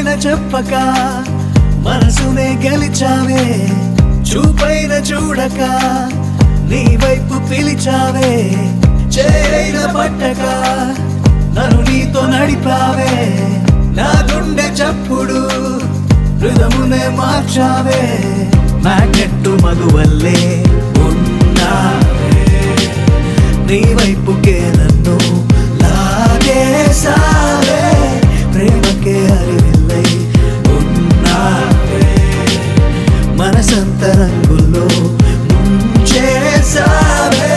మాటైన చెప్పక మనసునే గెలిచావే చూపైన చూడక నీ వైపు పిలిచావే చేరైన పట్టక నన్ను నీతో నడిపావే నా గుండె చప్పుడు హృదమునే మార్చావే మ్యాగ్నెట్టు మగువల్లే ఉన్నావే నీ వైపుకే నన్ను లాగేసావే ప్రేమకే అరివిల్లై ఉన్నావే మనసంత రంగుల్లో ముంచేసావే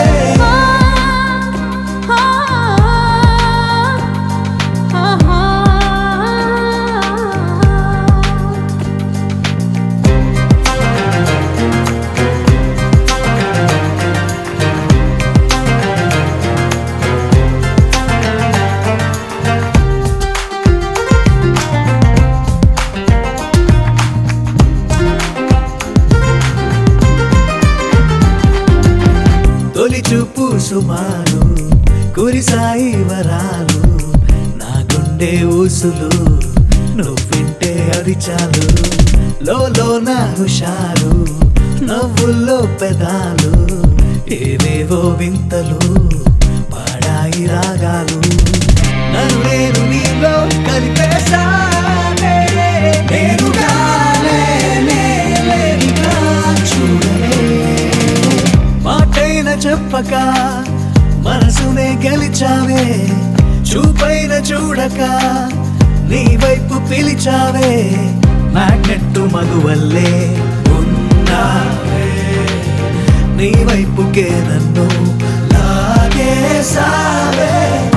తొలి చూపు సుమారు కురిసాయి వరాలు నా గుండె ఊసులు నువ్వింటే అది చాలు లోలో నా హుషారు నవ్వుల్లో పెదాలు ఏవేవో వింతలు పాడాయి రాగాలు నన్ను నేను నీలో కలిపేసానే నేనుగానే నేలేనిగా చూడలే మాటైన చెప్పక మనసునే గెలిచావే చూపైన చూడక నీ వైపు పిలిచావే మ్యాగ్నెట్టు మగువల్లే ఉన్నావే నీ వైపుకే నన్ను లాగేసావే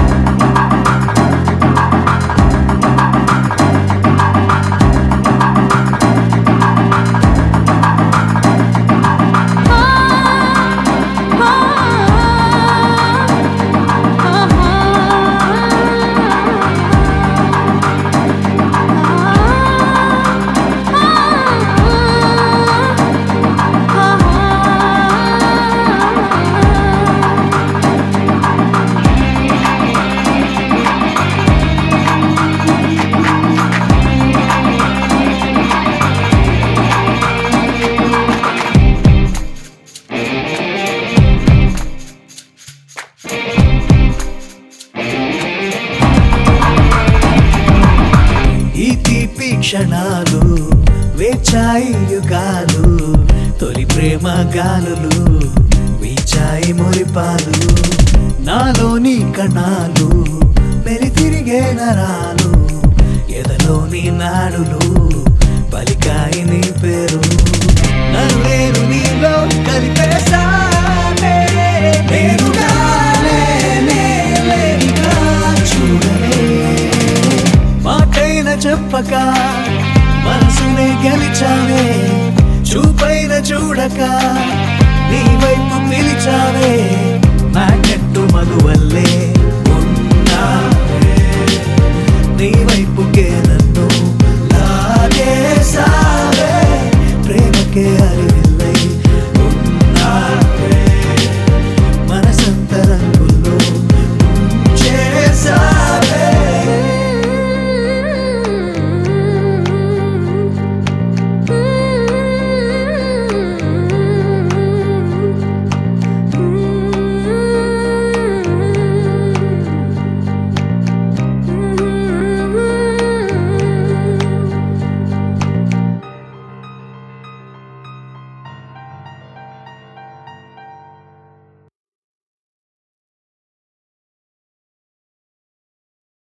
ఈ తీపి క్షణాలు వేచాయి యుగాలు తొలి ప్రేమ గాలులు వీచాయి మురిపాలు నాలోని కణాలు మెలి తిరిగే నరాలు ఎదలోని నాడులు పలికాయి నీ పేరు నన్ను నేను నీలో కలిపేసానే నేనుగానే నేలేనిగా చూడలే మాటైన చెప్పక మనసునే గెలిచావే చూపైన చూడక నీ వైపు పిలిచావే మ్యాగ్నెట్టు మగువల్లే